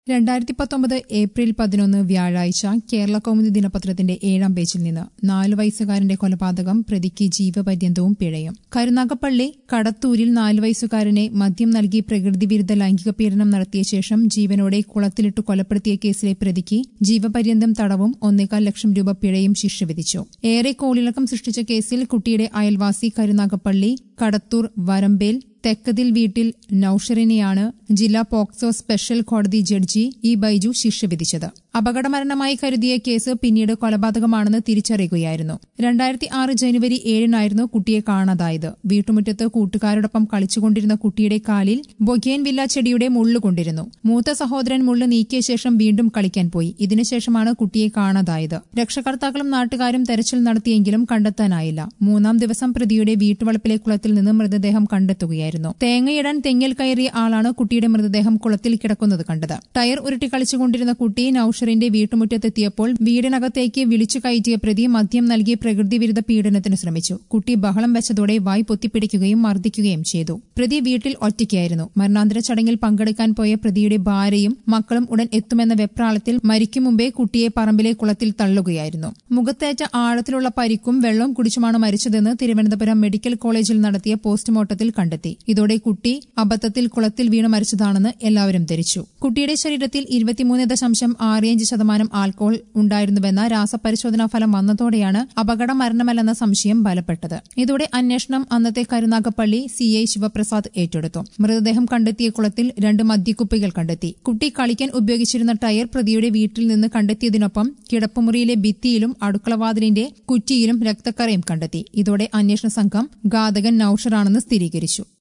രണ്ടായിരത്തി പത്തൊമ്പത് ഏപ്രിൽ പതിനൊന്ന് വ്യാഴാഴ്ച കേരള കൗമുദി ദിനപത്രത്തിന്റെ ഏഴാം പേജിൽ നിന്ന് നാലു വയസ്സുകാരന്റെ കൊലപാതകം പ്രതിക്ക് ജീവപര്യന്തവും പിഴയും കരുനാഗപ്പള്ളി കടത്തൂരിൽ നാലു വയസ്സുകാരനെ മദ്യം നൽകി പ്രകൃതിവിരുദ്ധ ലൈംഗിക പീഡനം നടത്തിയ ശേഷം ജീവനോടെ കുളത്തിലിട്ട് കൊലപ്പെടുത്തിയ കേസിലെ പ്രതിക്ക് ജീവപര്യന്തം തടവും ഒന്നേകാൽ ലക്ഷം രൂപ പിഴയും ശിക്ഷ വിധിച്ചു ഏറെ കോളിളക്കം സൃഷ്ടിച്ച കേസിൽ കുട്ടിയുടെ അയൽവാസി കരുനാഗപ്പള്ളി കടത്തൂർ വരമ്പേൽ തെക്കതിൽ വീട്ടിൽ നൌഷറിനെയാണ് ജില്ലാ പോക്സോ സ്പെഷ്യൽ കോടതി ജഡ്ജി ഇ ബൈജു ശിക്ഷ വിധിച്ചത് അപകടമരണമായി കരുതിയ കേസ് പിന്നീട് കൊലപാതകമാണെന്ന് തിരിച്ചറിയുകയായിരുന്നു രണ്ടായിരത്തി ആറ് ജനുവരി ഏഴിനായിരുന്നു കുട്ടിയെ കാണാതായത് വീട്ടുമുറ്റത്ത് കൂട്ടുകാരോടൊപ്പം കളിച്ചുകൊണ്ടിരുന്ന കുട്ടിയുടെ കാലിൽ ബൊഗേൻ വില്ല ചെടിയുടെ മുള്ളു കൊണ്ടിരുന്നു മൂത്ത സഹോദരൻ മുള്ളു നീക്കിയ ശേഷം വീണ്ടും കളിക്കാൻ പോയി ഇതിനുശേഷമാണ് കുട്ടിയെ കാണാതായത് രക്ഷകർത്താക്കളും നാട്ടുകാരും തെരച്ചിൽ നടത്തിയെങ്കിലും കണ്ടെത്താനായില്ല മൂന്നാം ദിവസം പ്രതിയുടെ വീട്ടുവളപ്പിലെ കുളത്തിൽ നിന്ന് മൃതദേഹം കണ്ടെത്തുകയായിരുന്നു തേങ്ങയിടാൻ തെങ്ങിൽ കയറിയ ആളാണ് കുട്ടിയുടെ മൃതദേഹം കുളത്തിൽ കിടക്കുന്നത് കണ്ടത് ടയർ ഉരുട്ടി കളിച്ചുകൊണ്ടിരുന്ന കുട്ടി നൌഷറിന്റെ വീട്ടുമുറ്റത്തെത്തിയപ്പോൾ വീടിനകത്തേക്ക് വിളിച്ചു കയറ്റിയ പ്രതി മദ്യം നൽകി പ്രകൃതിവിരുദ്ധ പീഡനത്തിന് ശ്രമിച്ചു കുട്ടി ബഹളം വെച്ചതോടെ വായ് പൊത്തിപ്പിടിക്കുകയും മർദ്ദിക്കുകയും ചെയ്തു പ്രതി വീട്ടിൽ ഒറ്റയ്ക്കായിരുന്നു മരണാന്തര ചടങ്ങിൽ പങ്കെടുക്കാൻ പോയ പ്രതിയുടെ ഭാര്യയും മക്കളും ഉടൻ എത്തുമെന്ന വെപ്രാളത്തിൽ മരിക്കും മുമ്പേ കുട്ടിയെ പറമ്പിലെ കുളത്തിൽ തള്ളുകയായിരുന്നു മുഖത്തേറ്റ ആഴത്തിലുള്ള പരിക്കും വെള്ളവും കുടിച്ചുമാണ് മരിച്ചതെന്ന് തിരുവനന്തപുരം മെഡിക്കൽ കോളേജിൽ നടത്തിയ പോസ്റ്റ്മോർട്ടത്തിൽ കണ്ടെത്തി ഇതോടെ കുട്ടി അബദ്ധത്തിൽ കുളത്തിൽ വീണ് മരിച്ചതാണെന്ന് എല്ലാവരും ധരിച്ചു കുട്ടിയുടെ ശരീരത്തിൽ ഇരുപത്തിമൂന്ന് ദശാംശം ആറിയഞ്ച് ശതമാനം ആൽക്കോഹോൾ ഉണ്ടായിരുന്നുവെന്ന രാസപരിശോധനാ ഫലം വന്നതോടെയാണ് അപകട മരണമല്ലെന്ന സംശയം ബലപ്പെട്ടത് ഇതോടെ അന്വേഷണം അന്നത്തെ കരുനാഗപ്പള്ളി സി ഐ ശിവപ്രസാദ് ഏറ്റെടുത്തു മൃതദേഹം കണ്ടെത്തിയ കുളത്തിൽ രണ്ട് മദ്യക്കുപ്പികൾ കണ്ടെത്തി കുട്ടി കളിക്കാൻ ഉപയോഗിച്ചിരുന്ന ടയർ പ്രതിയുടെ വീട്ടിൽ നിന്ന് കണ്ടെത്തിയതിനൊപ്പം കിടപ്പുമുറിയിലെ ഭിത്തിയിലും അടുക്കളവാതിലിന്റെ കുറ്റിയിലും രക്തക്കറയും കണ്ടെത്തി ഇതോടെ അന്വേഷണ സംഘം ഘാതകൻ നൌഷറാണെന്ന് സ്ഥിരീകരിച്ചു